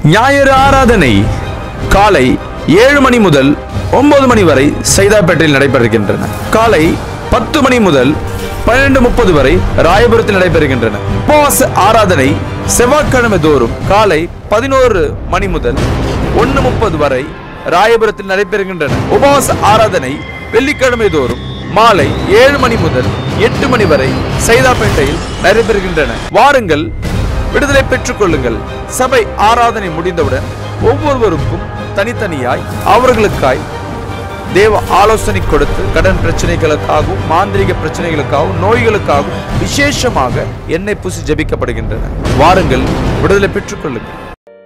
ஞாயிறு ஆராதனை காலை ஏழு மணி முதல் ஒன்பது மணி வரை சைதாப்பேட்டையில் நடைபெறுகின்றன காலை பத்து மணி முதல் பன்னிரண்டு முப்பது வரை ராயபுரத்தில் நடைபெறுகின்றன உபவாச ஆராதனை செவ்வாய்க்கிழமை தோறும் காலை பதினோரு மணி முதல் ஒன்று முப்பது வரை ராயபுரத்தில் நடைபெறுகின்றன உபவாச ஆராதனை வெள்ளிக்கிழமை தோறும் மாலை ஏழு மணி முதல் எட்டு மணி வரை சைதாப்பேட்டையில் நடைபெறுகின்றன வாருங்கள் விடுதலை பெற்றுக் கொள்ளுங்கள் சபை ஆராதனை முடிந்தவுடன் ஒவ்வொருவருக்கும் தனித்தனியாய் அவர்களுக்காய் தேவ ஆலோசனை கொடுத்து கடன் பிரச்சனைகளுக்காகவும் மாந்திரிக பிரச்சனைகளுக்காகவும் நோய்களுக்காகவும் விசேஷமாக எண்ணெய் பூசி ஜெபிக்கப்படுகின்றன வாருங்கள் விடுதலை பெற்றுக் கொள்ளுங்கள்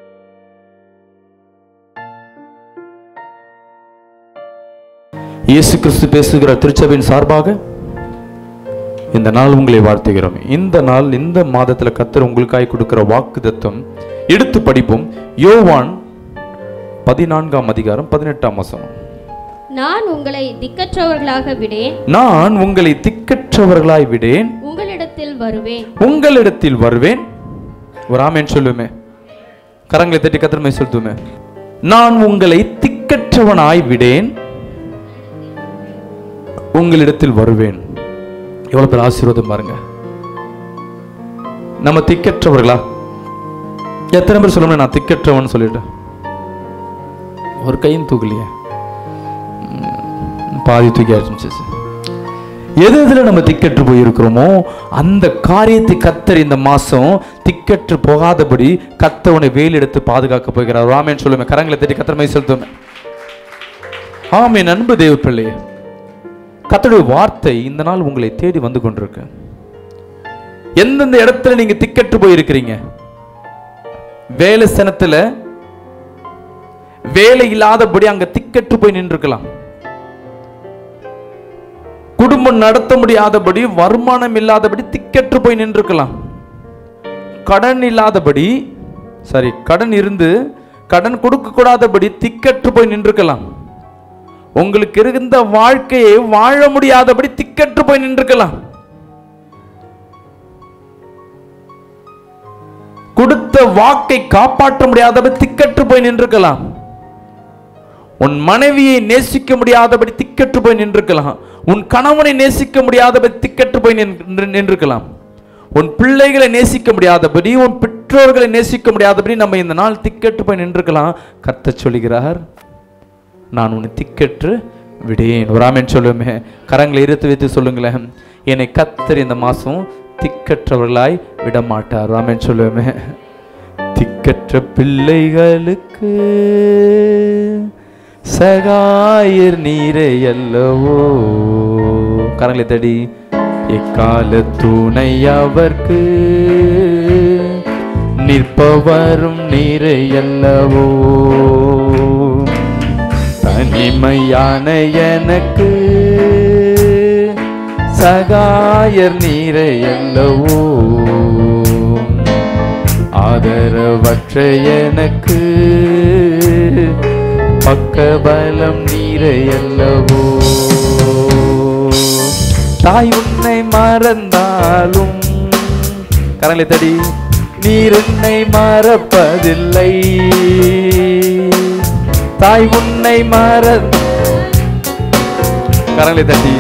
இயேசு கிறிஸ்து பேசுகிற திருச்சபையின் சார்பாக இந்த நாள் உங்களை வாழ்த்துகிறோம் இந்த நாள் இந்த மாதத்துல கத்தர் உங்களுக்காய் கொடுக்கிற வாக்கு தத்துவம் எடுத்து படிப்போம் யோவான் பதினான்காம் அதிகாரம் பதினெட்டாம் வசனம் நான் உங்களை திக்கற்றவர்களாக விடேன் நான் உங்களை திக்கற்றவர்களாய் விடேன் உங்களிடத்தில் வருவேன் உங்களிடத்தில் வருவேன் ஒரு ஆமேன் சொல்லுமே கரங்களை தட்டி கத்திரமை சொல்லுமே நான் உங்களை திக்கற்றவனாய் விடேன் உங்களிடத்தில் வருவேன் எவ்வளவு பேர் ஆசீர்வாதம் பாருங்க நம்ம திக்கற்றவர்களா எத்தனை பேர் சொல்லணும் நான் திக்கற்றவன் சொல்லிட்டேன் ஒரு கையும் தூக்கலையே ம், பாதி தூக்கி ஆரம்பிச்சிச்சு எது எதுல நம்ம திக்கற்று போயிருக்கிறோமோ அந்த காரியத்தை கத்தர் இந்த மாசம் திக்கற்று போகாதபடி கத்தவனை வேல் எடுத்து பாதுகாக்க போகிறார் ராமேன் சொல்லுமே கரங்களை தட்டி கத்தர் மை செலுத்துமே ஆமேன் அன்பு தேவ பிள்ளையே கத்தருடைய வார்த்தை இந்த நாள் உங்களை தேடி வந்து கொண்டிருக்கு எந்தெந்த இடத்துல நீங்க திக்கற்று போயிருக்கிறீங்க வேலை சனத்துல வேலை இல்லாதபடி அங்க திக்கற்று போய் நின்றுக்கலாம் குடும்பம் நடத்த முடியாதபடி வருமானம் இல்லாதபடி திக்கற்று போய் நின்றுக்கலாம் கடன் இல்லாதபடி சாரி கடன் இருந்து கடன் கொடுக்க கூடாதபடி திக்கற்று போய் நின்றுக்கலாம் உங்களுக்கு இருந்த வாழ்க்கையை வாழ முடியாதபடி திக்கற்று போய் நின்றுக்கலாம் கொடுத்த வாக்கை காப்பாற்ற முடியாதபடி திக்கற்று போய் நின்றுக்கலாம் உன் மனைவியை நேசிக்க முடியாதபடி திக்கற்று போய் நின்றுக்கலாம் உன் கணவனை நேசிக்க முடியாதபடி திக்கற்று போய் நின்று- நின்றுக்கலாம் உன் பிள்ளைகளை நேசிக்க முடியாதபடி உன் பெற்றோர்களை நேசிக்க முடியாதபடி நம்ம இந்த நாள் திக்கற்று போய் நின்றுக்கலாம் கர்த்தர் சொல்கிறார் நான் உன்னை திக்கற்று விடேன் ஒரு ஆமென் சொல்லுமே கரங்களை இருத்து வைத்து சொல்லுங்களேன் என்னை கத்தர் இந்த மாசம் திக்கற்றவர்களாய் விட மாட்டார் ஆமென் சொல்லுமே திக்கற்ற பிள்ளைகளுக்கு சகாயர் நீரே அல்லவோ கரங்களை தடி எக்கால துணை அவர்க்கு நிற்பவரும் நீரே அல்லவோ தனிமையான எனக்கு சகாயர் நீரை அல்லவோ ஆதரவற்ற எனக்கு பக்கபலம் நீரை அல்லவோ தாய் உன்னை மறந்தாலும் கரங்களை தடி நீர் உன்னை மறப்பதில்லை தாய் உன்னை மற கரங்களை தட்டி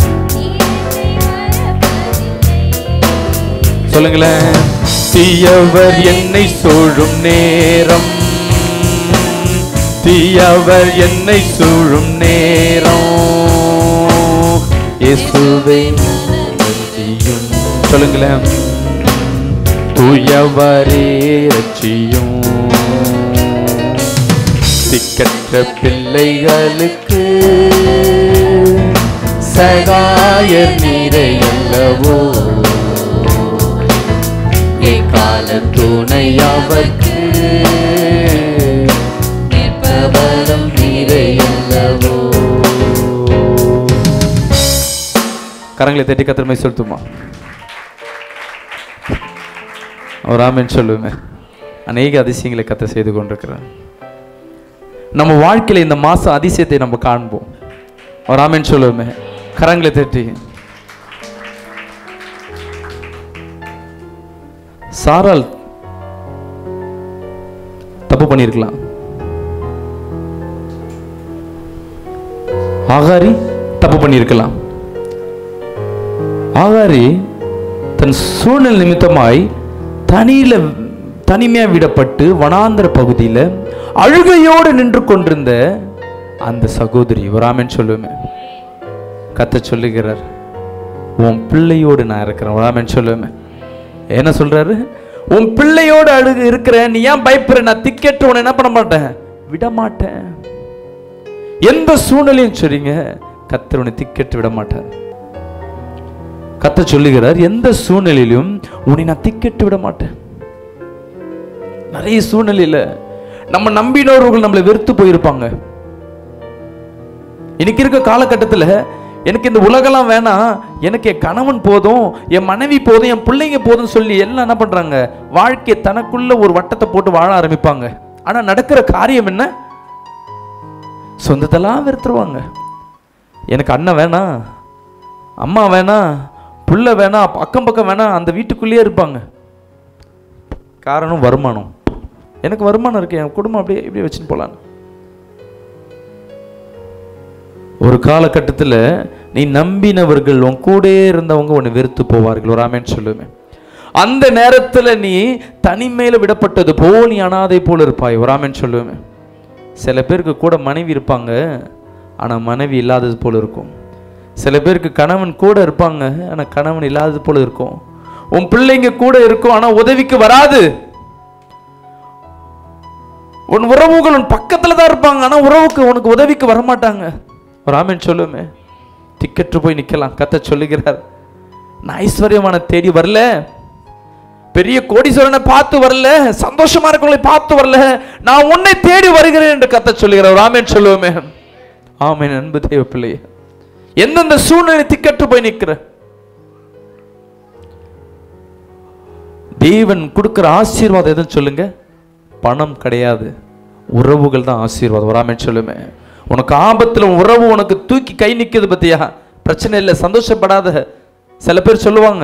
சொல்லுங்களேன் தீயவர் என்னை சூழும் நேரம் தீயவர் என்னை சூழும் நேரம் இயேசுவை ரட்சியும் சொல்லுங்களேன் தூயவரே ரட்சியும் திக்கற்ற பிள்ளைகளுக்கு சகாயர் நீரை அல்லவோ எக்கால துணை அவர்க்கு நிற்பவரும் நீரை அல்லவோ கரங்களை தட்டி கத்திரமை சொல்லுமா அவர் ஆமென் சொல்லுவேன் அநேக அதிசயங்களை கத்த செய்து கொண்டிருக்கிறார் நம்ம வாழ்க்கையில இந்த மாசம் அதிசயத்தை நம்ம காண்போம் அவர் ஆமென் சொல்லுவோமே கரங்களை தட்டி சாரால் தப்பு பண்ணியிருக்கலாம் ஆகாரி தப்பு பண்ணியிருக்கலாம் ஆகாரி தன் சூழ்நிலை நிமித்தமாய் தனியில தனிமையா விடப்பட்டு வனாந்திர பகுதியில அழுகையோடு நின்று கொண்டிருந்த அந்த சகோதரி வராமன் சொல்லுவேன் கத்த சொல்லுகிறார் உன் பிள்ளையோடு நான் இருக்கிறேன் வராமன் சொல்லுவேன் என்ன சொல்றாரு உன் பிள்ளையோடு அழுகு இருக்கிற நீ ஏன் பயப்படுற நான் திக்கெட்டு உன்னை என்ன பண்ண மாட்டேன் விட மாட்டேன் எந்த சூழ்நிலையும் சொல்றீங்க கத்தர் உன்னை திக்கெட்டு விட மாட்டார் கத்த சொல்லுகிறார் எந்த சூழ்நிலையிலும் உன்னை நான் திக்கெட்டு விட மாட்டேன் நிறைய சூழ்நிலையில நம்ம நம்பினவர்கள் நம்மளை வெறுத்து போயிருப்பாங்க இன்னைக்கு இருக்க காலகட்டத்தில் எனக்கு இந்த உலகெல்லாம் வேணாம் எனக்கு என் கணவன் போதும் என் மனைவி போதும் என் பிள்ளைங்க போதும் சொல்லி எல்லாம் என்ன பண்றாங்க வாழ்க்கையை தனக்குள்ள ஒரு வட்டத்தை போட்டு வாழ ஆரம்பிப்பாங்க ஆனா நடக்கிற காரியம் என்ன சொந்தத்தெல்லாம் வெறுத்துருவாங்க எனக்கு அண்ணன் வேணாம் அம்மா வேணாம் புள்ள வேணாம் அக்கம் பக்கம் வேணாம் அந்த வீட்டுக்குள்ளேயே இருப்பாங்க காரணம் வருமானம் எனக்கு வருமானம் இருக்கு என் குடும்பம் அப்படியே இப்படியே வச்சுட்டு போலான்னு ஒரு காலகட்டத்தில் நீ நம்பினவர்கள் உன் கூடயே இருந்தவங்க உன்னை வெறுத்து போவார்கள் ஒரு ஆமேன்னு சொல்லுவேன் அந்த நேரத்தில் நீ தனிமையில் விடப்பட்டது போல் நீ அனாதை போல் இருப்பாய் ஒரு ஆமேன்னு சொல்லுவேன் சில பேருக்கு கூட மனைவி இருப்பாங்க ஆனால் மனைவி இல்லாதது போல இருக்கும் சில பேருக்கு கணவன் கூட இருப்பாங்க ஆனால் கணவன் இல்லாதது போல இருக்கும் உன் பிள்ளைங்க கூட இருக்கும் ஆனால் உதவிக்கு வராது உன் உறவுகள் உன் பக்கத்துல தான் இருப்பாங்க ஆனா உறவுக்கு உனக்கு உதவிக்கு வரமாட்டாங்க ஒரு ஆமீன் சொல்லுமே திக்கற்று போய் நிக்கலாம் கத்த சொல்லுகிறார் நான் ஐஸ்வர்யமான தேடி வரல பெரிய கோடீஸ்வரனை பார்த்து வரல சந்தோஷமா இருக்கவங்களை பார்த்து வரல நான் உன்னை தேடி வருகிறேன் என்று கத்த சொல்லுகிறார் ஒரு ஆமீன் சொல்லுவோமே ஆமீன் அன்பு தேவ பிள்ளையே எந்தெந்த சூழ்நிலை திக்கற்று போய் நிற்கிற தேவன் கொடுக்கிற ஆசீர்வாதம் எதுன்னு சொல்லுங்க பணம் கிடையாது உறவுகள் தான் ஆசீர்வாதம் வராமல் சொல்லுமே உனக்கு ஆபத்தில் உறவு உனக்கு தூக்கி கை நிற்குது பத்தியா பிரச்சனை இல்லை சந்தோஷப்படாத சில பேர் சொல்லுவாங்க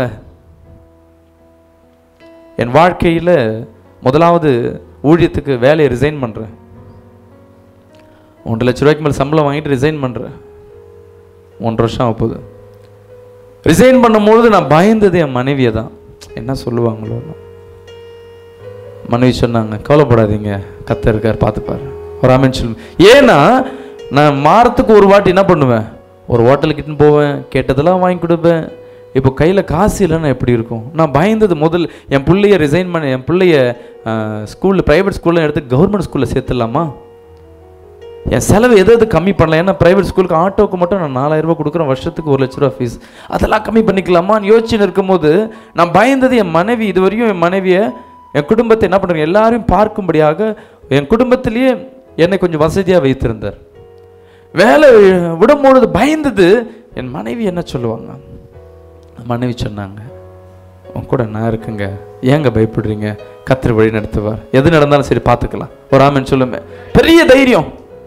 என் வாழ்க்கையில் முதலாவது ஊழியத்துக்கு வேலையை ரிசைன் பண்ணுறேன் ஒன்றரை லட்ச ரூபாய்க்கு மேலே சம்பளம் வாங்கிட்டு ரிசைன் பண்ணுறேன் ஒன்றரை வருஷம் ஆக போகுது ரிசைன் பண்ணும்பொழுது நான் பயந்தது என் மனைவியை தான் என்ன சொல்லுவாங்களோ மனைவி சொன்னாங்க கவலைப்படாதீங்க கத்த இருக்கார் பார்த்துப்பாரு ஒரு ஆமீன் சொல்லுவேன் ஏன்னா நான் மாறத்துக்கு ஒரு வாட்டி என்ன பண்ணுவேன் ஒரு ஹோட்டலுக்கு போவேன் கேட்டதெல்லாம் வாங்கி கொடுப்பேன் இப்போ கையில் காசு இல்லைன்னா எப்படி இருக்கும் நான் பயந்தது முதல் என் பிள்ளைய ரிசைன் பண்ண என் பிள்ளைய ஸ்கூலில் ப்ரைவேட் ஸ்கூலில் எடுத்து கவர்மெண்ட் ஸ்கூலில் சேர்த்துடலாமா என் செலவு எது எது கம்மி பண்ணலாம் ஏன்னா ப்ரைவேட் ஸ்கூலுக்கு ஆட்டோவுக்கு மட்டும் நான் நாலாயிரம் ரூபாய் கொடுக்குறேன் வருஷத்துக்கு ஒரு லட்ச ரூபா ஃபீஸ் அதெல்லாம் கம்மி பண்ணிக்கலாமான்னு யோசிச்சுன்னு இருக்கும்போது நான் பயந்தது என் மனைவி இது வரையும் என் மனைவியை என் குடும்பத்தை என்ன பண்ணுறேன் எல்லாரையும் பார்க்கும்படியாக என் குடும்பத்திலேயே என்னை கொஞ்சம் வசதியாக வைத்திருந்தார் வேலை விடும்பொழுது பயந்தது என் மனைவி என்ன சொல்லுவாங்க மனைவி சொன்னாங்க உன் கூட நான் இருக்குங்க ஏங்க பயப்படுறீங்க கத்திரி வழி நடத்துவார் எது நடந்தாலும் சரி பார்த்துக்கலாம் ஒரு ஆமன் சொல்லுமே பெரிய தைரியம்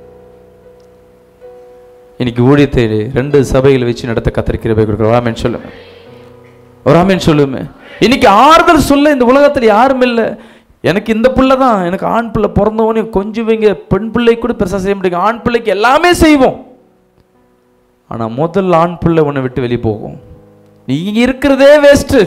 இன்னைக்கு ஊழியத்தை ரெண்டு சபைகளை வச்சு நடத்த கத்திரி கிருபை கொடுக்குற ஒரு ஆமன் சொல்லுமே ஒரு ஆமீன் சொல்லுமே இன்னைக்கு ஆறுதல் சொல்ல இந்த உலகத்தில் யாரும் இல்லை எனக்கு இந்த பிள்ளை தான் எனக்கு ஆண் பிள்ளை பிறந்தவனே கொஞ்சம் வைங்க பெண் பிள்ளை கூட பெருசாக செய்ய முடியும் ஆண் பிள்ளைக்கு எல்லாமே செய்வோம் ஆனால் முதல் ஆண் பிள்ளை உன்னை விட்டு வெளியே போகும் நீ இருக்கிறதே வேஸ்ட்டு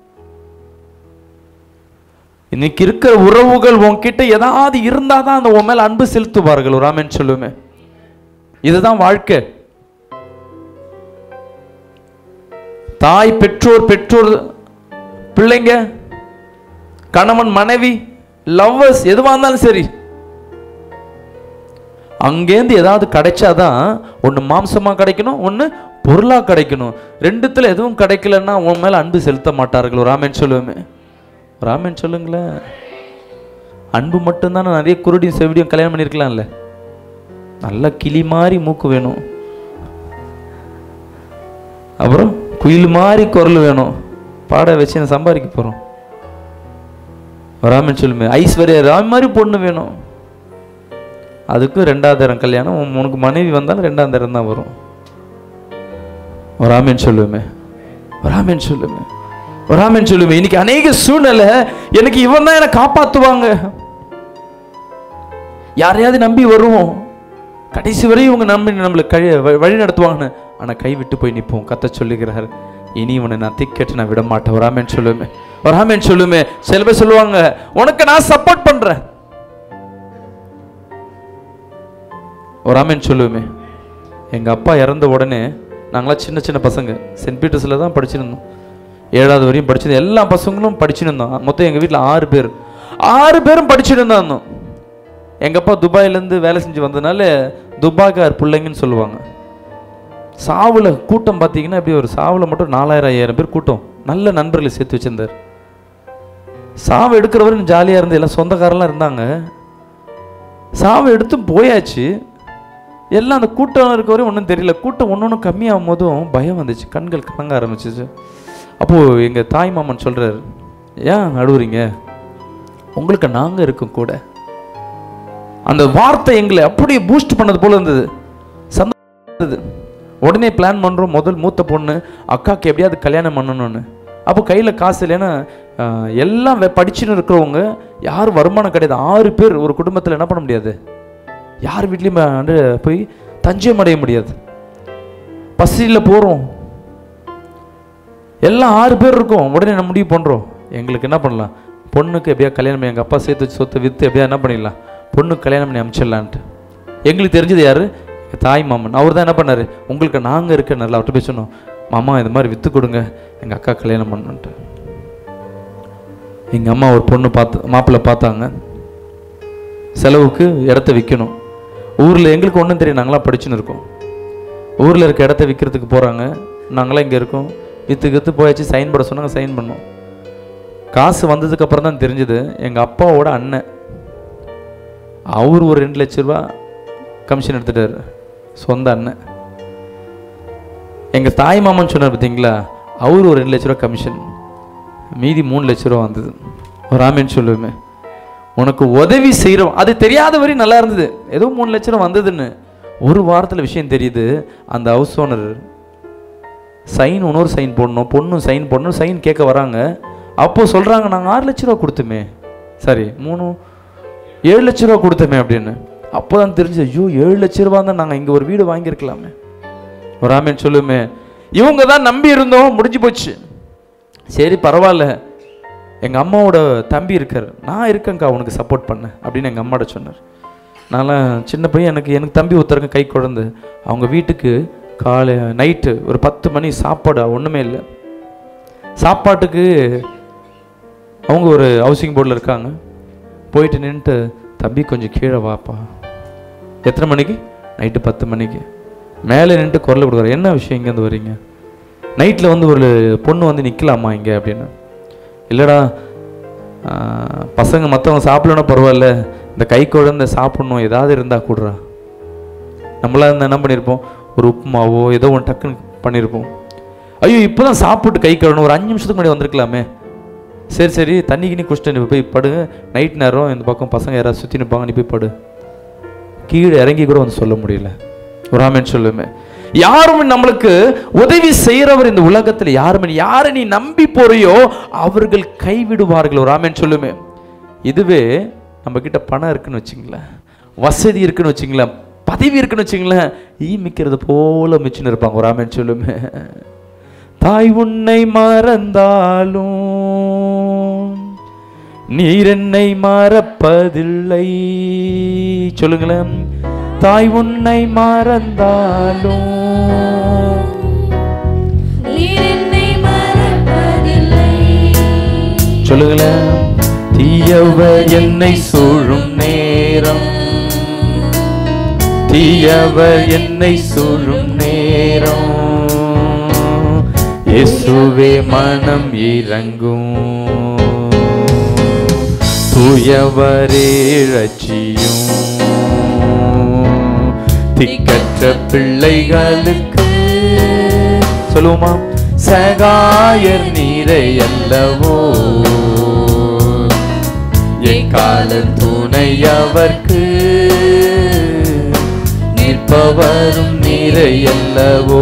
இன்னைக்கு இருக்கிற உறவுகள் உன்கிட்ட ஏதாவது இருந்தால் தான் அந்த உன் மேல அன்பு செலுத்துவார்கள் ஒரு ஆமேன் சொல்லுமே இதுதான் வாழ்க்கை தாய் பெற்றோர் பெற்றோர் பிள்ளைங்க கணவன் மனைவி லவ்வர்ஸ் எதுவாக இருந்தாலும் சரி அங்கேருந்து ஏதாவது கிடைச்சாதான் ஒன்று மாம்சமாக கிடைக்கணும் ஒன்று பொருளாக கிடைக்கணும் ரெண்டுத்தில் எதுவும் கிடைக்கலன்னா உன் மேலே அன்பு செலுத்த மாட்டார்கள் ஒரு ராமன் சொல்லுவேமே ராமன் சொல்லுங்களேன் அன்பு மட்டும்தான் நிறைய குருடியும் செவிடியும் கல்யாணம் பண்ணியிருக்கலாம்ல நல்ல கிளி மாதிரி மூக்கு வேணும் அப்புறம் குயில் மாதிரி குரல் வேணும் பாட வச்சு நான் சம்பாதிக்க போகிறோம் ராமன் சொல்லுமே ஐஸ்வர்யா ராம் மாதிரி பொண்ணு வேணும் அதுக்கும் ரெண்டாவது தரம் கல்யாணம் உன் உனக்கு மனைவி வந்தாலும் ரெண்டாவது தரம் தான் வரும் ஒரு ராமன் சொல்லுமே ஒரு ராமன் சொல்லுமே ஒரு ராமன் சொல்லுமே இன்னைக்கு அநேக சூழ்நிலை எனக்கு இவன் தான் என்னை காப்பாற்றுவாங்க யாரையாவது நம்பி வருவோம் கடைசி வரை இவங்க நம்பி நம்மளை கழி வ- வழி நடத்துவாங்கன்னு ஆனால் கை விட்டு போய் நிற்போம் கத்த சொல்லுகிறார் இனி இவனை நான் திக்கெட்டு நான் விட மாட்டேன் ஒரு ஆமேன்னு சொல்லுமே ஒரு ஆமேன்னு சொல்லுமே சில பேர் சொல்லுவாங்க உனக்கு நான் சப்போர்ட் பண்றேன் ஒரு ஆமேன்னு சொல்லுவேமே எங்கள் அப்பா இறந்த உடனே நாங்களாம் சின்ன சின்ன பசங்க சென்ட் பீட்டர்ஸில் தான் படிச்சிருந்தோம் ஏழாவது வரையும் படிச்சது எல்லா பசங்களும் படிச்சுட்டு இருந்தோம் மொத்தம் எங்கள் வீட்டில் ஆறு பேர் ஆறு பேரும் படிச்சுட்டு தான் இருந்தோம் எங்கள் அப்பா துபாயிலேருந்து வேலை செஞ்சு வந்ததுனால துபாய்க்கார் பிள்ளைங்கன்னு சொல்லுவாங்க சாவில் கூட்டம் பார்த்தீங்கன்னா இப்படி ஒரு சாவில் மட்டும் நாலாயிரம் ஐயாயிரம் பேர் கூட்டம் நல்ல நண்பர்களை சேர்த்து வச்சிருந்தார் சாவை எடுக்கிறவரும் ஜாலியாக இருந்து எல்லாம் சொந்தக்காரெல்லாம் இருந்தாங்க சாவை எடுத்தும் போயாச்சு எல்லாம் அந்த கூட்டம் இருக்க வரையும் ஒன்றும் தெரியல கூட்டம் ஒன்று ஒன்று கம்மியாகும் போதும் பயம் வந்துச்சு கண்கள் கலங்க ஆரம்பிச்சிச்சு அப்போது எங்கள் தாய் மாமன் சொல்கிறார் ஏன் அழுவுறீங்க உங்களுக்கு நாங்கள் இருக்கோம் கூட அந்த வார்த்தை எங்களை அப்படியே பூஸ்ட் பண்ணது போல இருந்தது சந்தோஷம் இருந்தது உடனே பிளான் பண்ணுறோம் முதல் மூத்த பொண்ணு அக்காவுக்கு எப்படியாவது கல்யாணம் பண்ணணும்னு அப்போ கையில் காசு இல்லைன்னா ஆஹ், எல்லாம் வே- படிச்சுன்னு இருக்கிறவங்க யாரும் வருமானம் கிடையாது ஆறு பேர் ஒரு குடும்பத்தில் என்ன பண்ண முடியாது யார் வீட்லேயும் வந்து போய் தஞ்சம் அடைய முடியாது பசியில் போகிறோம் எல்லாம் ஆறு பேர் இருக்கோம் உடனே நம்ம முடிவு பண்ணுறோம் எங்களுக்கு என்ன பண்ணலாம் பொண்ணுக்கு எப்படியா கல்யாணம் பண்ணி எங்கள் அப்பா சேர்த்து வச்சு சொத்தை விற்று எப்படியா என்ன பண்ணிடலாம் பொண்ணுக்கு கல்யாணம் பண்ணி அனுப்பிச்சிடலான்ட்டு எங்களுக்கு தெரிஞ்சது யாரு எங்க தாய் மாமன் அவர் தான் என்ன பண்ணாரு உங்களுக்கு நாங்கள் இருக்க நல்லா அவர்கிட்ட போய் சொன்னோம் மாமா இது மாதிரி விற்று கொடுங்க எங்கள் அக்கா கல்யாணம் பண்ணணுன்ட்டு எங்கள் அம்மா ஒரு பொண்ணு பார்த்து மாப்பிள்ளை பார்த்தாங்க செலவுக்கு இடத்த விற்கணும் ஊரில் எங்களுக்கு ஒன்றும் தெரியும் நாங்களாம் படிச்சுன்னு இருக்கோம் ஊரில் இருக்க இடத்த விற்கிறதுக்கு போகிறாங்க நாங்களாம் இங்கே இருக்கோம் விற்று கித்து போயாச்சு சைன் போட சொன்னாங்க சைன் பண்ணோம் காசு வந்ததுக்கு அப்புறம் தான் தெரிஞ்சது எங்கள் அப்பாவோட அண்ணன் அவர் ஒரு ரெண்டு லட்ச ரூபா கமிஷன் எடுத்துட்டாரு சொந்த அண்ணன் எங்கள் தாய் மாமன் சொன்னார் பார்த்தீங்களா அவர் ஒரு ரெண்டு லட்ச ரூபா கமிஷன் மீதி மூணு லட்ச ரூபா வந்தது ஒரு ஆமேன்னு சொல்லுவேன் உனக்கு உதவி செய்கிறோம் அது தெரியாத வரையும் நல்லா இருந்தது ஏதோ மூணு லட்ச ரூபா வந்ததுன்னு ஒரு வாரத்தில் விஷயம் தெரியுது அந்த ஹவுஸ் ஓனர் சைன் இன்னொரு சைன் போடணும் பொண்ணும் சைன் போடணும் சைன் கேட்க வராங்க அப்போ சொல்கிறாங்க நாங்கள் ஆறு லட்ச ரூபா கொடுத்தோமே சரி மூணு ஏழு லட்ச ரூபா கொடுத்தோமே அப்படின்னு அப்போ தான் தெரிஞ்சு ஐயோ ஏழு லட்ச ரூபா தான் நாங்கள் இங்கே ஒரு வீடு வாங்கியிருக்கலாமே ஒரு ஆமேன் சொல்லுமே இவங்க தான் நம்பி இருந்தோம் முடிஞ்சு போச்சு சரி பரவாயில்ல எங்கள் அம்மாவோட தம்பி இருக்கார் நான் இருக்கேங்க்கா உனக்கு சப்போர்ட் பண்ண அப்படின்னு எங்கள் அம்மாட்ட சொன்னார் நான்லாம் சின்ன பையன் எனக்கு எனக்கு தம்பி ஒருத்தருங்க கை குழந்தை அவங்க வீட்டுக்கு காலை நைட்டு ஒரு பத்து மணி சாப்பாடு ஒன்றுமே இல்லை சாப்பாட்டுக்கு அவங்க ஒரு ஹவுசிங் போர்டில் இருக்காங்க போயிட்டு நின்றுட்டு தம்பி கொஞ்சம் கீழே வாப்பா எத்தனை மணிக்கு நைட்டு பத்து மணிக்கு மேலே நின்றுட்டு குரல் கொடுக்குறாரு என்ன விஷயம் இங்கேருந்து வரீங்க நைட்டில் வந்து ஒரு பொண்ணு வந்து நிற்கலாமா இங்கே அப்படின்னு இல்லைடா ஆஹ், பசங்க மற்றவங்க சாப்பிடலன்னா பரவாயில்ல இந்த கை குழந்தை சாப்பிடணும் ஏதாவது இருந்தால் கூடுறா நம்மளாம் இருந்தா என்ன பண்ணியிருப்போம் ஒரு உப்புமாவோ ஏதோ ஒன்று டக்குன்னு பண்ணியிருப்போம் ஐயோ இப்போ தான் சாப்பிட்டு கை கழுவணும் ஒரு அஞ்சு நிமிஷத்துக்கு முன்னாடி வந்திருக்கலாமே சரி சரி தண்ணி கிண்ணி குடிச்சிட்டு நீ போய் படு நைட் நேரம் இந்த பக்கம் பசங்க யாராவது சுற்றி நிற்பாங்க நீ போய் படு கீழே இறங்கி கூட வந்து சொல்ல முடியல ஒரு ஆமேன் சொல்லுமே யாரும் நம்மளுக்கு உதவி செய்கிறவர் இந்த உலகத்தில் யாருமே யாரை நீ நம்பி போறியோ அவர்கள் கைவிடுவார்கள் ஒரு ஆமேன் சொல்லுமே இதுவே நம்ம கிட்ட பணம் இருக்குன்னு வச்சுங்களேன் வசதி இருக்குன்னு வச்சுங்களேன் பதவி இருக்குன்னு வச்சுங்களேன் ஈ மிக்கிறது போல மிச்சுன்னு இருப்பாங்க ஒரு ஆமேன் சொல்லுமே தாய் உன்னை மறந்தாலும் நீர் என்னை மறப்பதில்லை சொல்லுங்களேன் தாய் உன்னை மறந்தாலும் நீர் என்னை மறப்பதில்லை சொல்லுங்களேன் தீயவர் என்னை சூழும் நேரம் தீயவர் என்னை சூழும் நேரம் இயேசுவே மனம் இறங்கும் தூயவரே ரட்சியும் திக்கற்ற பிள்ளைகளுக்கு சொல்லுவோமா சகாயர் நீரை அல்லவோ எக்கால துணை அவர்க்கு நிற்பவரும் நீரை அல்லவோ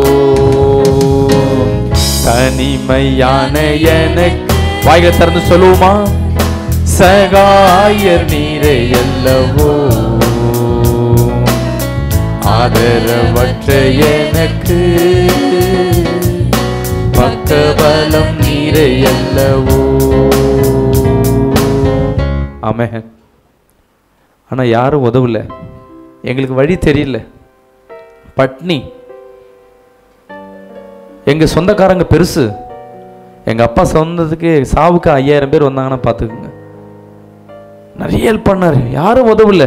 தனிமையான எனக்கு வாய்களை திறந்து சொல்லுவோமா சகாயர் நீரை அல்லவோ ஆதரவற்ற எனக்கு பக்கபலம் நீரை அல்லவோ ஆமென் ஆனா யாரும் உதவல எங்களுக்கு வழி தெரியல பட்னி எங்க சொந்தக்காரங்க பெருசு எங்க அப்பா சொந்தத்துக்கு சாவுக்கு ஐயாயிரம் பேர் வந்தாங்கன்னா பார்த்துக்குங்க நிறைய ஹெல்ப் பண்ணாரு யாரும் உதவல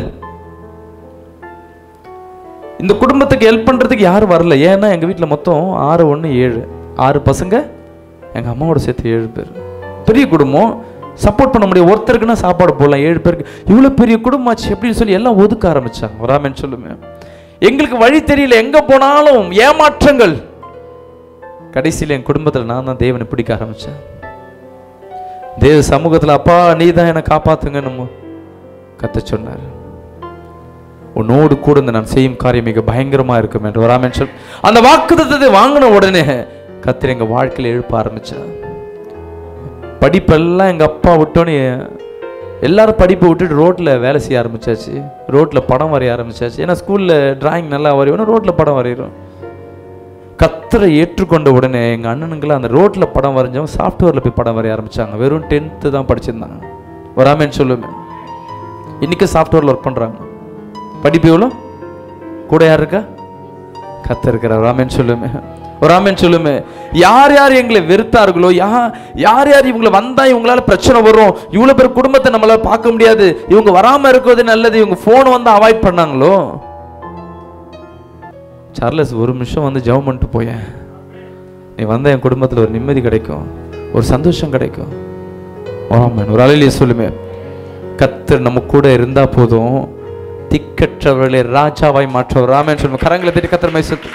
இந்த குடும்பத்துக்கு ஹெல்ப் பண்றதுக்கு யாரும் வரல ஏன்னா எங்க வீட்டில் மொத்தம் ஆறு ஒன்று ஏழு ஆறு பசங்க எங்க அம்மாவோட சேர்த்து ஏழு பேர் பெரிய குடும்பம் சப்போர்ட் பண்ண முடியும் ஒருத்தருக்குன்னா சாப்பாடு போடலாம் ஏழு பேருக்கு இவ்வளோ பெரிய குடும்பம் ஆச்சு எப்படின்னு சொல்லி எல்லாம் ஒதுக்க ஆரம்பிச்சாங்க வராமன்னு சொல்லுமே எங்களுக்கு வழி தெரியல எங்க போனாலும் ஏமாற்றங்கள் கடைசியில் என் குடும்பத்தில் நான் தான் தேவனை பிடிக்க ஆரம்பிச்சேன் தேவ சமூகத்தில் அப்பா நீ தான் என்னை காப்பாத்துங்க நம்ம கத்த சொன்னார் உன்னோடு கூட இந்த நான் செய்யும் காரியம் மிக பயங்கரமா இருக்கும் என்று வராமன் சொல் அந்த வாக்குத்தத்தை வாங்கின உடனே கத்திர எங்க வாழ்க்கையில எழுப்ப ஆரம்பிச்சார் படிப்பெல்லாம் எங்க அப்பா விட்டோன்னே எல்லாரும் படிப்பை விட்டுட்டு ரோட்ல வேலை செய்ய ஆரம்பிச்சாச்சு ரோட்ல படம் வரைய ஆரம்பிச்சாச்சு ஏன்னா ஸ்கூல்ல டிராயிங் நல்லா வரையணும் ரோட்ல படம் வரைகிறோம் கத்தரை ஏற்றுக்கொண்ட உடனே எங்க அண்ணனுங்களாம் அந்த ரோட்ல படம் வரைஞ்சவங்க சாஃப்ட்வேர்ல போய் படம் வரைய ஆரம்பிச்சாங்க வெறும் டென்த்து தான் படிச்சிருந்தாங்க வராமன்னு சொல்லுவேன் இன்னைக்கு சாஃப்ட்வேர்ல ஒர்க் பண்றாங்க படிப்பு எவ்வளோ கூட யார் இருக்கா கத்த இருக்கிற ராமன் சொல்லுமே ஒரு ராமன் சொல்லுமே யார் யார் எங்களை வெறுத்தார்களோ யா யார் யார் இவங்களை வந்தா இவங்களால பிரச்சனை வரும் இவ்வளவு பேர் குடும்பத்தை நம்மளால பார்க்க முடியாது இவங்க வராம இருக்கிறது நல்லது இவங்க போன் வந்து அவாய்ட் பண்ணாங்களோ சார்லஸ் ஒரு நிமிஷம் வந்து ஜெபம் பண்ணிட்டு போயேன் நீ வந்த என் குடும்பத்துல ஒரு நிம்மதி கிடைக்கும் ஒரு சந்தோஷம் கிடைக்கும் ஆமாம் ஒரு அலையிலேயே சொல்லுமே கத்தர் நம்ம கூட இருந்தா போதும் திக்கற்றவர்களை ராஜாவாய் மாற்றவர் ராமன் சொல்லுங்க கரங்களை தட்டி கத்தர் மைசத்து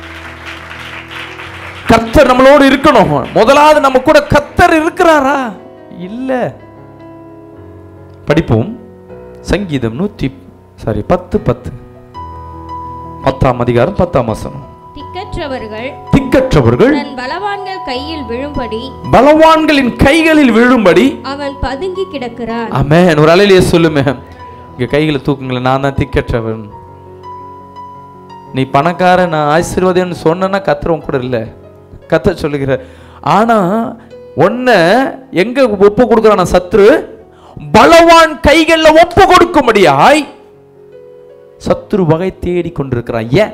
கர்த்தர் நம்மளோடு இருக்கணும் முதலாவது நம்ம கூட கர்த்தர் இருக்கிறாரா இல்ல படிப்போம் சங்கீதம் நூத்தி சாரி பத்து பத்து பத்தாம் அதிகாரம் பத்தாம் வசனம் திக்கற்றவர்கள் திக்கற்றவர்கள் தன் பலவான்கள் கையில் விழும்படி பலவான்களின் கைகளில் விழும்படி அவன் பதுங்கி கிடக்கிறான் ஆமென் ஒரு அலையிலேயே சொல்லுமே இங்க கைகளை தூக்குங்களேன் நான் தான் திக்கற்றவன் நீ பணக்காரன் நான் ஆசீர்வாதம்னு சொன்னா கத்துறவன் கூட இல்லை கத்த சொல்லுகிற ஆனா உன்னை எங்க ஒப்பு கொடுக்குறான் சத்ரு பலவான் கைகள்ல ஒப்பு கொடுக்கும்படியாய் சத்ரு வகை தேடி கொண்டிருக்கிறான் ஏன்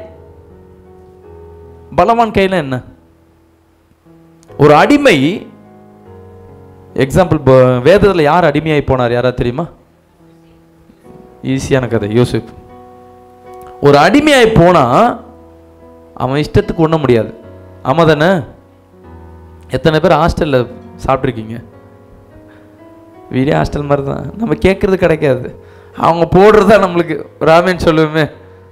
பலவான் கையில என்ன ஒரு அடிமை எக்ஸாம்பிள் வேதத்தில் யார் அடிமையாய் போனார் யாரா தெரியுமா ஈஸியான கதை யோசிப் ஒரு அடிமையாய் போனா அவன் இஷ்டத்துக்கு உண்ண முடியாது ஆமா தானே எத்தனை பேர் ஹாஸ்டலில் சாப்பிட்ருக்கீங்க வீடே ஹாஸ்டல் மாதிரி தான் நம்ம கேட்கறது கிடைக்காது அவங்க போடுறதா நம்மளுக்கு ராமேன் சொல்லுவேமே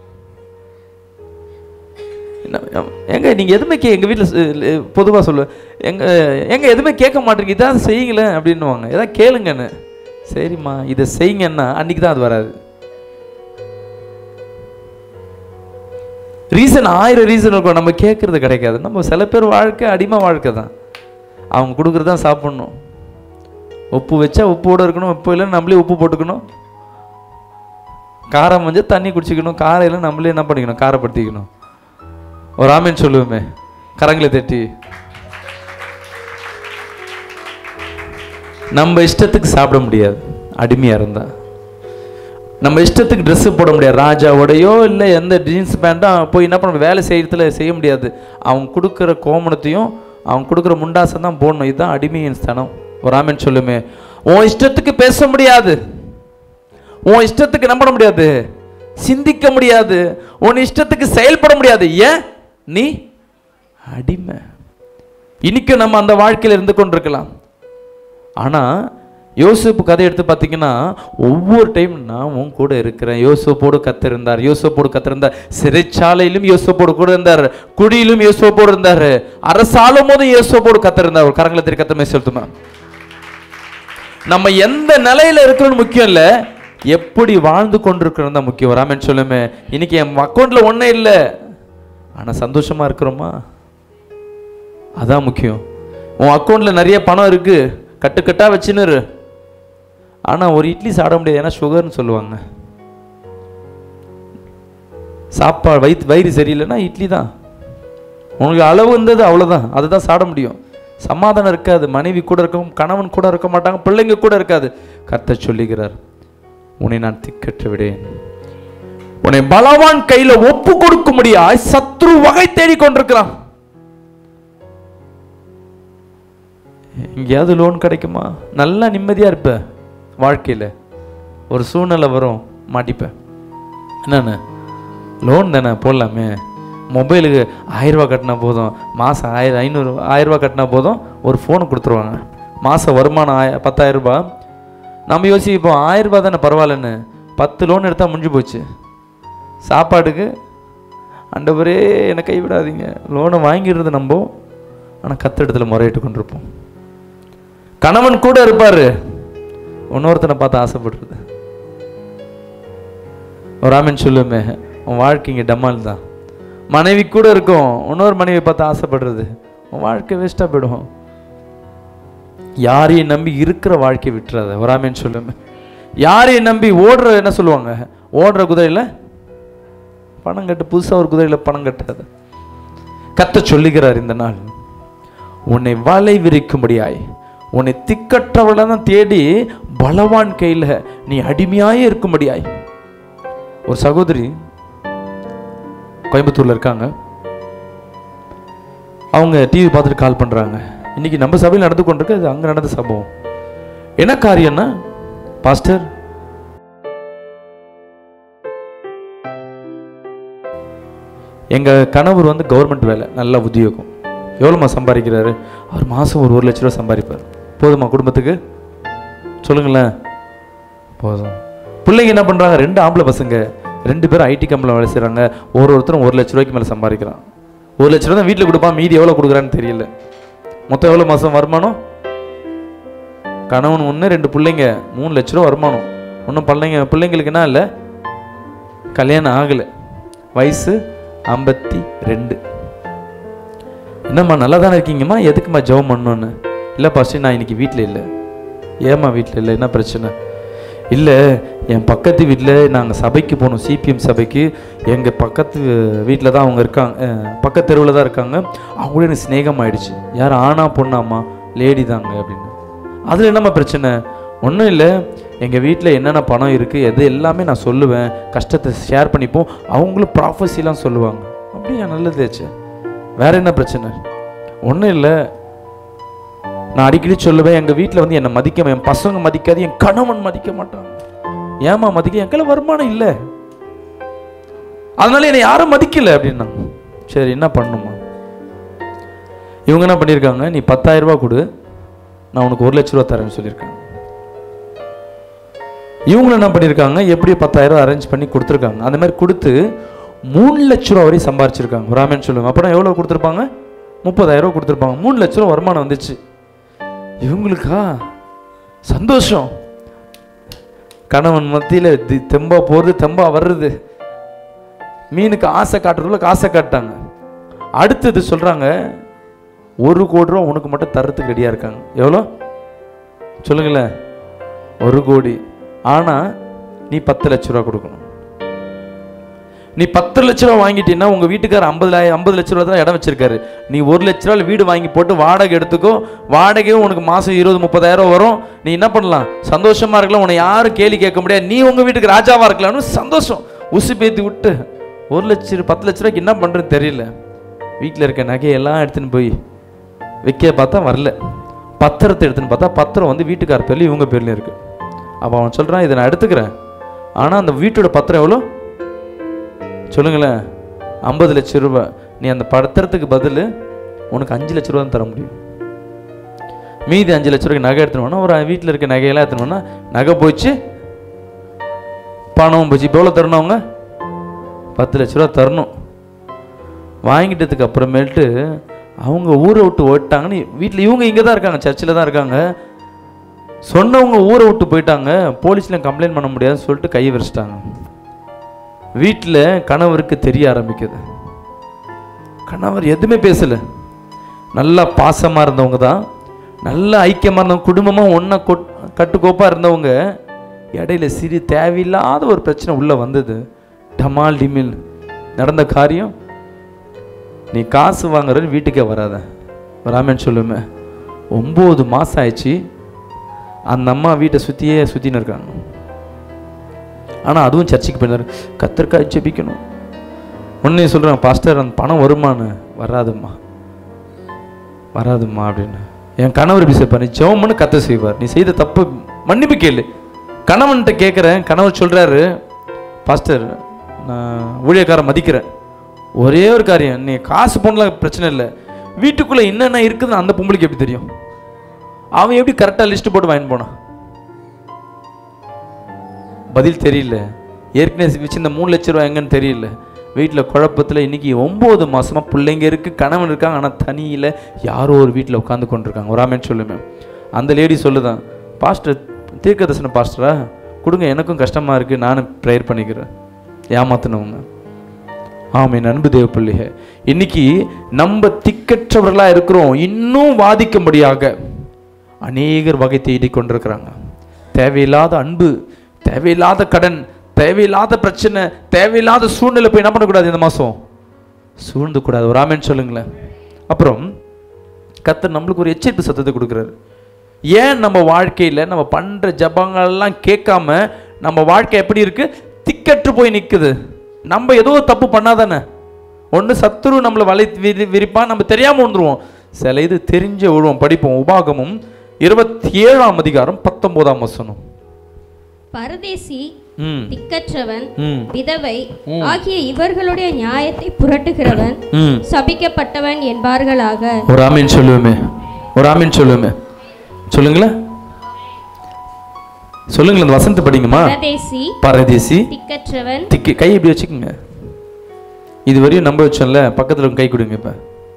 என்ன- எங்க நீங்க எதுவுமே கே எங்க வீட்டில் பொதுவா சொல்லுவேன் எங்க எங்க எதுவுமே கேட்க மாட்டேங்க இதான் செய்யுங்களேன் அப்படின்னுவாங்க ஏதாவது கேளுங்கன்னு சரிம்மா இதை செய்யுங்கன்னா அன்னைக்கு தான் அது வராது ரீசன் ஆயிரம் ரீசன் இருக்கும் நம்ம கேட்கறது கிடைக்காது நம்ம சில பேர் வாழ்க்கை அடிமை வாழ்க்கை தான் அவங்க கொடுக்குறது தான் சாப்பிடணும் உப்பு வச்சா உப்போட இருக்கணும் உப்பு இல்லைன்னா நம்மளே உப்பு போட்டுக்கணும் காரம் வந்து தண்ணி குடிச்சிக்கணும் காரம் இல்லை நம்மளே என்ன பண்ணிக்கணும் காரப்படுத்திக்கணும் ஒரு ஆமீன் சொல்லுவோமே கரங்களை தட்டி நம்ம இஷ்டத்துக்கு சாப்பிட முடியாது அடிமையா இருந்தா நம்ம இஷ்டத்துக்கு Dress போட முடியாது ராஜாவோடையோ இல்லை எந்த ஜீன்ஸ் பேண்ட்டும் போய் என்ன பண்ண வேலை செய்யறதுல செய்ய முடியாது அவங்க கொடுக்குற கோமணத்தையும் அவங்க கொடுக்குற முண்டாசம் தான் போடணும் இதுதான் அடிமையின் ஸ்தனம் ஒரு ஆமீன் சொல்லுமே உன் இஷ்டத்துக்கு பேச முடியாது உன் இஷ்டத்துக்கு என்ன பண்ண முடியாது சிந்திக்க முடியாது உன் இஷ்டத்துக்கு செயல்பட முடியாது ஏன் நீ அடிமை இன்னைக்கு நம்ம அந்த வாழ்க்கையில இருந்து கொண்டிருக்கலாம் ஆனா யோசேப்பு கதை எடுத்து பார்த்தீங்கன்னா ஒவ்வொரு டைம் நான் உன் கூட இருக்கிறேன் யோசேப்போடு கத்திருந்தார் யோசேப்போடு கத்திருந்தார் சிறைச்சாலையிலும் யோசேப்போடு கூட இருந்தார் குடியிலும் யோசேப்போடு இருந்தார் அரசாலும் போதும் யோசேப்போடு கத்திருந்தார் ஒரு கரங்களை திரு கத்தமே செலுத்துமா நம்ம எந்த நிலையில இருக்கிறோம்னு முக்கியம் இல்ல எப்படி வாழ்ந்து கொண்டிருக்கிறோம் தான் முக்கியம் ராமன் சொல்லுமே இன்னைக்கு என் அக்கௌண்ட்ல ஒன்றும் இல்லை ஆனா சந்தோஷமா இருக்கிறோமா அதான் முக்கியம் உன் அக்கௌண்ட்ல நிறைய பணம் இருக்கு கட்டுக்கட்டா வச்சுன்னு இரு. ஆனா ஒரு இட்லி சாப்பிட முடியாது ஏன்னா சுகர்னு சொல்லுவாங்க சாப்பாடு வயிற்று வயிறு சரியில்லைன்னா இட்லி தான் உனக்கு அளவு இருந்தது அவ்வளோதான் அதுதான் சாப்பிட முடியும் சமாதானம் இருக்காது மனைவி கூட இருக்கும் கணவன் கூட இருக்க மாட்டாங்க பிள்ளைங்க கூட இருக்காது கர்த்தர் சொல்லுகிறார் உன்னை நான் திக்கற்று விடேன் உன்னை பலவான் கையில ஒப்பு கொடுக்க முடியாய் சத்ரு வகை தேடி கொண்டிருக்கிறான் எங்கேயாவது லோன் கிடைக்குமா நல்லா நிம்மதியா இருப்ப வாழ்க்கையில ஒரு சூழ்நிலை வரும் மாட்டிப்ப என்னன்னு லோன் தானே போடலாமே மொபைலுக்கு ஆயிரம் ரூபாய் கட்டினா போதும் மாதம் ஆயிரம் ஐநூறு ஆயிரம் ரூபாய் கட்டினா போதும் ஒரு ஃபோனை கொடுத்துருவாங்க மாதம் வருமானம் ஆய பத்தாயிரம் ரூபாய் நம்ம யோசிப்போம் ஆயிரம் ரூபாய் தானே பரவாயில்லன்னு பத்து லோன் எடுத்தால் முடிஞ்சு போச்சு சாப்பாடுக்கு ஆண்டவரே என்னை கைவிடாதீங்க லோனை வாங்கிடுறது நம்ம ஆனால் கத்திடத்தில் முறையிட்டு கொண்டிருப்போம் கணவன் கூட இருப்பார் இன்னொருத்தனை பார்த்து ஆசைப்படுறது ஒரு ஆமீன் சொல்லுமே உன் வாழ்க்கை இங்கே டமால் தான் மனைவி கூட இருக்கும் இன்னொரு மனைவி பார்த்து ஆசைப்படுறது உன் வாழ்க்கை வேஸ்ட்டாக போயிடும் யாரையும் நம்பி இருக்கிற வாழ்க்கையை விட்டுறாத ஒரு ஆமீன் சொல்லுமே யாரையும் நம்பி ஓடுற என்ன சொல்லுவாங்க ஓடுற குதிரையில் பணம் கட்டு புதுசாக ஒரு குதிரையில் பணம் கட்டாது கத்த சொல்லுகிறார் இந்த நாள் உன்னை வலை விரிக்கும்படியாய் உன்னை திக்கற்றவளை தான் தேடி பலவான் கையில் நீ அடிமையாயே இருக்கும்படியாய் ஒரு சகோதரி கோயம்புத்தூர்ல இருக்காங்க அவங்க டிவி பார்த்துட்டு கால் பண்றாங்க இன்னைக்கு நம்ம சபையில் நடந்து கொண்டிருக்கு அது அங்க நடந்த சம்பவம் என்ன காரியம்னா பாஸ்டர் எங்க கணவர் வந்து கவர்மெண்ட் வேலை நல்ல உத்தியோகம் எவ்வளோமா சம்பாதிக்கிறாரு அவர் மாசம் ஒரு ஒரு லட்ச ரூபா சம்பாதிப்பார் போதுமா குடும்பத்துக்கு சொல்லுங்களேன் போதும் பிள்ளைங்க என்ன பண்ணுறாங்க ரெண்டு ஆம்பளை பசங்க ரெண்டு பேரும் ஐடி கம்பெனியில் வேலை செய்கிறாங்க ஒரு ஒருத்தரும் ஒரு லட்ச ரூபாய்க்கு மேலே சம்பாதிக்கிறான் ஒரு லட்ச ரூபா தான் வீட்டில் கொடுப்பான் மீதி எவ்வளோ கொடுக்குறான்னு தெரியல மொத்தம் எவ்வளோ மாதம் வருமானம் கணவன் ஒன்று ரெண்டு பிள்ளைங்க மூணு லட்ச ரூபா வருமானம் ஒன்றும் பிள்ளைங்க பிள்ளைங்களுக்கு என்ன இல்லை கல்யாணம் ஆகலை வயசு ஐம்பத்தி ரெண்டு என்னம்மா நல்லா தானே இருக்கீங்கம்மா எதுக்கும்மா ஜெபம் பண்ணணுன்னு இல்லை ஃபஸ்ட்டு நான் இன்னைக்கு வீட்டில் இல்லை ஏம்மா வீட்டில் இல்லை என்ன பிரச்சனை இல்லை என் பக்கத்து வீட்டில் நாங்கள் சபைக்கு போனோம் சிபிஎம் சபைக்கு எங்கள் பக்கத்து வீட்டில் தான் அவங்க இருக்காங்க அஹ், பக்கத்து தெருவில் தான் இருக்காங்க அவங்களோட எனக்கு சிநேகம் ஆயிடுச்சு யார் ஆனா பொண்ணாம்மா லேடி தாங்க அப்படின்னு அதில் என்னம்மா பிரச்சனை ஒன்றும் இல்லை எங்கள் வீட்டில் என்னென்ன பணம் இருக்குது எது எல்லாமே நான் சொல்லுவேன் கஷ்டத்தை ஷேர் பண்ணிப்போம் அவங்களும் ப்ராஃபஸிலாம் சொல்லுவாங்க அப்படியா நல்லதாச்சு வேற என்ன பிரச்சனை ஒன்றும் இல்லை நான் அடிக்கடி சொல்லுவேன் எங்கள் வீட்டில் வந்து என்னை மதிக்க என் பசங்க மதிக்காது என் கணவன் மதிக்க மாட்டாங்க ஏமா மதிக்க என் கையில் வருமானம் இல்லை அதனால என்னை யாரும் மதிக்கல அப்படின்னாங்க சரி என்ன பண்ணுமா இவங்க என்ன பண்ணியிருக்காங்க நீ பத்தாயிரம் ரூபாய் கொடு நான் உனக்கு ஒரு லட்ச ரூபா தரேன்னு சொல்லியிருக்காங்க இவங்களும் என்ன பண்ணியிருக்காங்க எப்படி பத்தாயிரம் ரூபா அரேஞ்ச் பண்ணி கொடுத்துருக்காங்க அந்த மாதிரி கொடுத்து மூணு லட்ச ரூபா வரையும் சம்பாரிச்சிருக்காங்க ராமன் சொல்லுவாங்க அப்புறம் எவ்வளோ கொடுத்துருப்பாங்க முப்பதாயிரம் ரூபா கொடுத்துருப்பாங்க மூணு லட்ச ரூபா வருமானம் வந்துச்சு இவங்களுக்கா சந்தோஷம் கணவன் மத்தியில் தெம்பா போகிறது தெம்பா வர்றது மீனுக்கு ஆசை காட்டுறதுல ஆசை காட்டாங்க அடுத்தது சொல்கிறாங்க ஒரு கோடி ரூபா உனக்கு மட்டும் தரத்துக்கு ரெடியாக இருக்காங்க எவ்வளோ சொல்லுங்களேன் ஒரு கோடி ஆனால் நீ பத்து லட்ச ரூபா கொடுக்கணும் நீ பத்து லட்ச ரூபா வாங்கிட்டீங்கன்னா உங்கள் வீட்டுக்காரர் ஐம்பது ஐம்பது லட்ச ரூபா தான் இடம் வச்சிருக்காரு நீ ஒரு லட்ச ரூபாயில் வீடு வாங்கி போட்டு வாடகை எடுத்துக்கோ வாடகையும் உனக்கு மாதம் இருபது முப்பதாயிரம் வரும் நீ என்ன பண்ணலாம் சந்தோஷமா இருக்கலாம் உன்னை யாரும் கேள்வி கேட்க முடியாது நீ உங்கள் வீட்டுக்கு ராஜாவாக இருக்கலாம்னு சந்தோஷம் உசு பேத்தி விட்டு ஒரு லட்சம் பத்து லட்ச ரூபாய்க்கு என்ன பண்ணுறது தெரியல வீட்டில் இருக்க நகையெல்லாம் எடுத்துன்னு போய் வைக்க பார்த்தா வரல பத்திரத்தை எடுத்துன்னு பார்த்தா பத்திரம் வந்து வீட்டுக்கார பேர்லையும் இவங்க பேர்லையும் இருக்கு அப்போ அவன் சொல்கிறான் இதை நான் எடுத்துக்கிறேன் ஆனால் அந்த வீட்டோட பத்திரம் எவ்வளோ சொல்லுங்களேன் ஐம்பது லட்ச ரூபாய் நீ அந்த பத்திரத்துக்கு பதில் உனக்கு அஞ்சு லட்ச ரூபா தான் தர முடியும் மீதி அஞ்சு லட்ச ரூபாய்க்கு நகை எடுத்துன்னு போனா ஒரு வீட்டில் இருக்க நகையெல்லாம் எடுத்துன்னு போனா நகை போச்சு பணம் போச்சு இப்போ எவ்வளோ தரணும் அவங்க பத்து லட்ச ரூபா தரணும் வாங்கிட்டதுக்கு அப்புறமேட்டு அவங்க ஊரை விட்டு ஓட்டாங்கன்னு வீட்டில் இவங்க இங்கே தான் இருக்காங்க சர்ச்சில் தான் இருக்காங்க சொன்னவங்க ஊரை விட்டு போயிட்டாங்க போலீஸில் கம்ப்ளைண்ட் பண்ண முடியாதுன்னு சொல்லிட்டு கையை விரிச்சிட்டாங்க வீட்டில் கணவருக்கு தெரிய ஆரம்பிக்குது கணவர் எதுவுமே பேசலை நல்லா பாசமாக இருந்தவங்க தான் நல்ல ஐக்கியமாக இருந்தவங்க குடும்பமாக ஒன்றா கொட் கட்டுக்கோப்பாக இருந்தவங்க இடையில சிறு தேவையில்லாத ஒரு பிரச்சனை உள்ளே வந்தது டமால் டிமில் நடந்த காரியம் நீ காசு வாங்குறது வீட்டுக்கே வராத வராமன்னு சொல்லுமே ஒம்பது மாதம் ஆயிடுச்சு அந்த அம்மா வீட்டை சுற்றியே சுற்றின்னு இருக்காங்க ஆனால் அதுவும் சர்ச்சுக்கு போயிருந்தாரு கத்திரிக்காய் ஜெபிக்கணும் உடனே சொல்கிறாங்க பாஸ்டர் அந்த பணம் வருமான்னு வராதும்மா வராதும்மா அப்படின்னு என் கணவர் இப்படி செய்ப்பார் நீ ஜெபம்னு கத்த செய்வார் நீ செய்த தப்பு மன்னிப்பு கேளு கணவன்கிட்ட கேட்குறேன் கணவர் சொல்கிறாரு பாஸ்டர் நான் ஊழியக்காரன் மதிக்கிறேன் ஒரே ஒரு காரியம் நீ காசு போனலாம் பிரச்சனை இல்லை வீட்டுக்குள்ளே என்னென்ன இருக்குதுன்னு அந்த பொம்பளைக்கு எப்படி தெரியும் அவன் எப்படி கரெக்டாக லிஸ்ட் போட்டு வாங்கிட்டு போனான் பதில் தெரியல ஏற்கனவே வச்சு இந்த மூணு லட்ச ரூபா எங்கன்னு தெரியல வீட்டில் குழப்பத்தில் இன்னைக்கு ஒம்பது மாசமா பிள்ளைங்க இருக்கு கணவன் இருக்காங்க ஆனால் தனியில் யாரோ ஒரு வீட்டில் உட்காந்து கொண்டிருக்காங்க ஒரு ஆமேன்னு சொல்லுமே அந்த லேடி சொல்லுதான் பாஸ்டர் தீர்க்க தரிசன பாஸ்டரா கொடுங்க எனக்கும் கஷ்டமாக இருக்குது நானும் ப்ரேயர் பண்ணிக்கிறேன் ஏமாத்தினவங்க ஆமென் அன்பு தேவ பிள்ளைக இன்னைக்கு நம்ம திக்கற்றவர்களா இருக்கிறோம் இன்னும் வாதிக்கும்படியாக அநேகர் வகை தேடி கொண்டிருக்கிறாங்க தேவையில்லாத அன்பு தேவையில்லாத கடன் தேவையில்லாத பிரச்சனை தேவையில்லாத சூழ்நிலை போய் என்ன பண்ணக்கூடாது இந்த மாதம் சூழ்ந்து கூடாது ஒரு ஆமென்னு சொல்லுங்களேன் அப்புறம் கர்த்தர் நம்மளுக்கு ஒரு எச்சரிப்பு சத்தத்தை கொடுக்குறாரு ஏன் நம்ம வாழ்க்கையில் நம்ம பண்ணுற ஜபங்கள்லாம் கேட்காம நம்ம வாழ்க்கை எப்படி இருக்கு திக்கற்று போய் நிற்குது நம்ம ஏதோ ஒரு தப்பு பண்ணாதானே ஒன்று சத்துரு நம்மளை வலை விரி விரிப்பான் நம்ம தெரியாமல் வந்துருவோம் சில இது தெரிஞ்ச விழுவோம் படிப்போம் உபாகமும் இருபத்தி ஏழாம் அதிகாரம் பத்தொன்பதாம் வசனம் பரதேசி ம் திக்கற்றவன் ம் விதவை ஆகிய இவர்களுடைய நியாயத்தை புரட்டுகிறவன் ம் சபிக்கப்பட்டவன் என்பார்களாக ஒரு ஆமீன் சொல்லுவோமே ஒரு ஆமீன் சொல்லுவோமே சொல்லுங்களேன் சொல்லுங்களேன் இந்த வசனத்தை படிங்கம்மா பரதேசி பரதேசி திக்கற்றவன் திக்கு கை இப்படி வச்சுக்கோங்க இது வரையும் நம்ப வச்சோம்ல பக்கத்தில் கை கொடுங்க இப்போ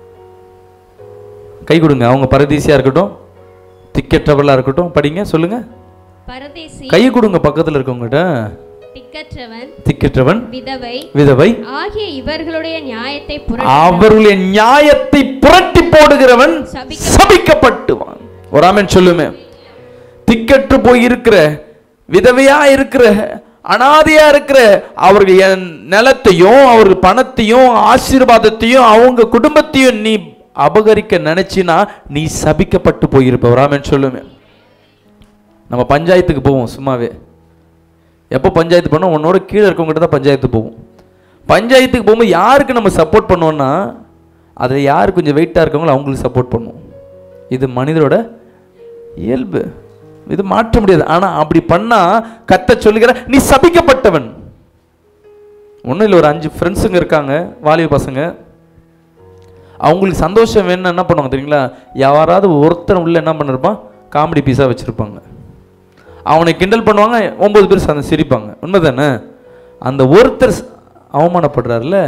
கை கொடுங்க அவங்க பரதேசியாக இருக்கட்டும் திக்கற்றவர்களாக இருக்கட்டும் படிங்க சொல்லுங்க பரதேசி கை கொடுங்க பக்கத்தில் இருக்கவங்ககிட்ட திக்கற்றவன் திக்கற்றவன் விதவை விதவை ஆகிய இவர்களுடைய நியாயத்தை புரட்டு அவர்களுடைய நியாயத்தை புரட்டி போடுகிறவன் சபிக்க- சபிக்கப்பட்டுவான் ஒரு ஆமென் சொல்லுமே திக்கற்று போய் இருக்கிற விதவையா இருக்கிற அனாதையா இருக்கிற அவர்கள் என் நிலத்தையும் அவர்கள் பணத்தையும் ஆசீர்வாதத்தையும் அவங்க குடும்பத்தையும் நீ அபகரிக்க நினைச்சினா நீ சபிக்கப்பட்டு போயிருப்ப ஒரு ஆமென் சொல்லுமே நம்ம பஞ்சாயத்துக்கு போவோம் சும்மாவே எப்போ பஞ்சாயத்து பண்ணோம் உன்னோட கீழே இருக்கவங்ககிட்ட தான் பஞ்சாயத்து போவோம் பஞ்சாயத்துக்கு போகும்போது யாருக்கு நம்ம சப்போர்ட் பண்ணுவோம்னா அதை யார் கொஞ்சம் வெயிட்டாக இருக்கவங்களோ அவங்களுக்கு சப்போர்ட் பண்ணுவோம் இது மனிதரோட இயல்பு இது மாற்ற முடியாது ஆனால் அப்படி பண்ணால் கத்த சொல்லுகிற நீ சபிக்கப்பட்டவன் ஒன்றும் இல்லை ஒரு அஞ்சு ஃப்ரெண்ட்ஸுங்க இருக்காங்க வாலிப பசங்க அவங்களுக்கு சந்தோஷம் வேணும்னா என்ன பண்ணுவாங்க தெரியுங்களா யாராவது ஒருத்தன் உள்ள என்ன பண்ணிருப்பான் காமெடி பீஸாக வச்சுருப்பாங்க அவனை கிண்டல் பண்ணுவாங்க ஒன்பது பேர் சந்த சிரிப்பாங்க உண்மைதானே அந்த ஒருத்தர் ச- அவமானப்படுறாருல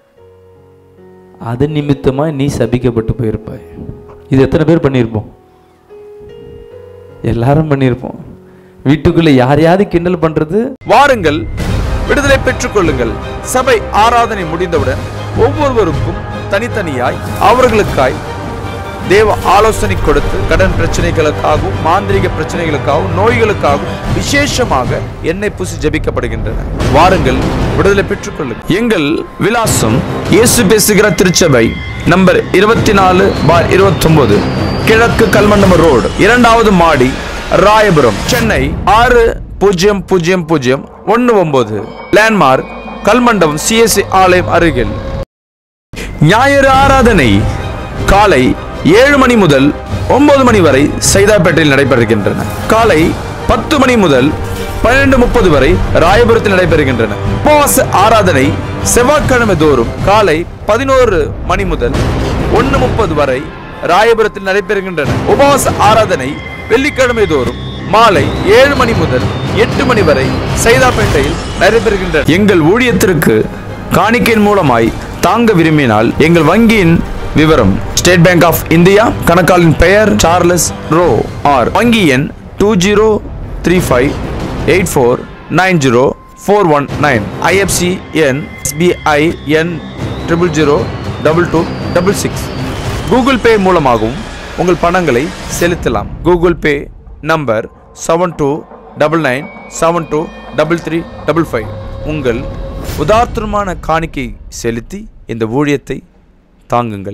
அது நிமித்தமா நீ சபிக்கப்பட்டு போயிருப்பாய் இது எத்தனை பேர் பண்ணியிருப்போம் எல்லாரும் பண்ணியிருப்போம் வீட்டுக்குள்ள யாரையாவது கிண்டல் பண்றது வாருங்கள் விடுதலை பெற்றுக் கொள்ளுங்கள் சபை ஆராதனை முடிந்தவுடன் ஒவ்வொருவருக்கும் தனித்தனியாய் அவர்களுக்காய் தேவ ஆலோசனை கொடுத்து கடன் பிரச்சனைகளுக்காகவும் மாந்திரிக பிரச்சனைகளுக்காகவும் நோய்களுக்காகவும் விசேஷமாக எண்ணெய் பூசி ஜெபிக்கப்படுகின்றன வாருங்கள் விடுதலை பெற்றுக் கொள்ளுங்கள் எங்கள் விலாசம் இயேசு பேசுகிற திருச்சபை நம்பர் இருபத்தி நாலு பார் இருபத்தொன்பது கிழக்கு கல்மண்டம ரோடு இரண்டாவது மாடி ராயபுரம் சென்னை ஆறு பூஜ்ஜியம் பூஜ்ஜியம் பூஜ்ஜியம் ஒன்று ஒன்பது லேண்ட்மார்க் கல்மண்டபம் சிஎஸ்சி ஆலயம் அருகில் ஞாயிறு ஆராதனை காலை ஏழு மணி முதல் ஒன்பது மணி வரை சைதாப்பேட்டையில் நடைபெறுகின்றன காலை பத்து மணி முதல் பன்னிரண்டு முப்பது வரை ராயபுரத்தில் நடைபெறுகின்றன உபவாச ஆராதனை செவ்வாய்க்கிழமை தோறும் காலை பதினோரு மணி முதல் ஒன்று முப்பது வரை ராயபுரத்தில் நடைபெறுகின்றன உபவாச ஆராதனை வெள்ளிக்கிழமை தோறும் மாலை ஏழு மணி முதல் எட்டு மணி வரை சைதாப்பேட்டையில் நடைபெறுகின்றன எங்கள் ஊழியத்திற்கு காணிக்கையின் மூலமாய் தாங்க விரும்பினால் எங்கள் வங்கியின் விவரம் ஸ்டேட் பேங்க் ஆஃப் இந்தியா கணக்காளின் பெயர் சார்லஸ் ரோ ஆர் வங்கி எண் two zero three five eight four nine zero four one nine IFC எண் எஸ்பிஐ எண் triple zero double two double six Google Pay மூலமாகவும் உங்கள் பணங்களை செலுத்தலாம் Google Pay number seven two double nine seven two double three double five உங்கள் உதார்த்தமான காணிக்கை செலுத்தி இந்த ஊழியத்தை தாங்குங்கள்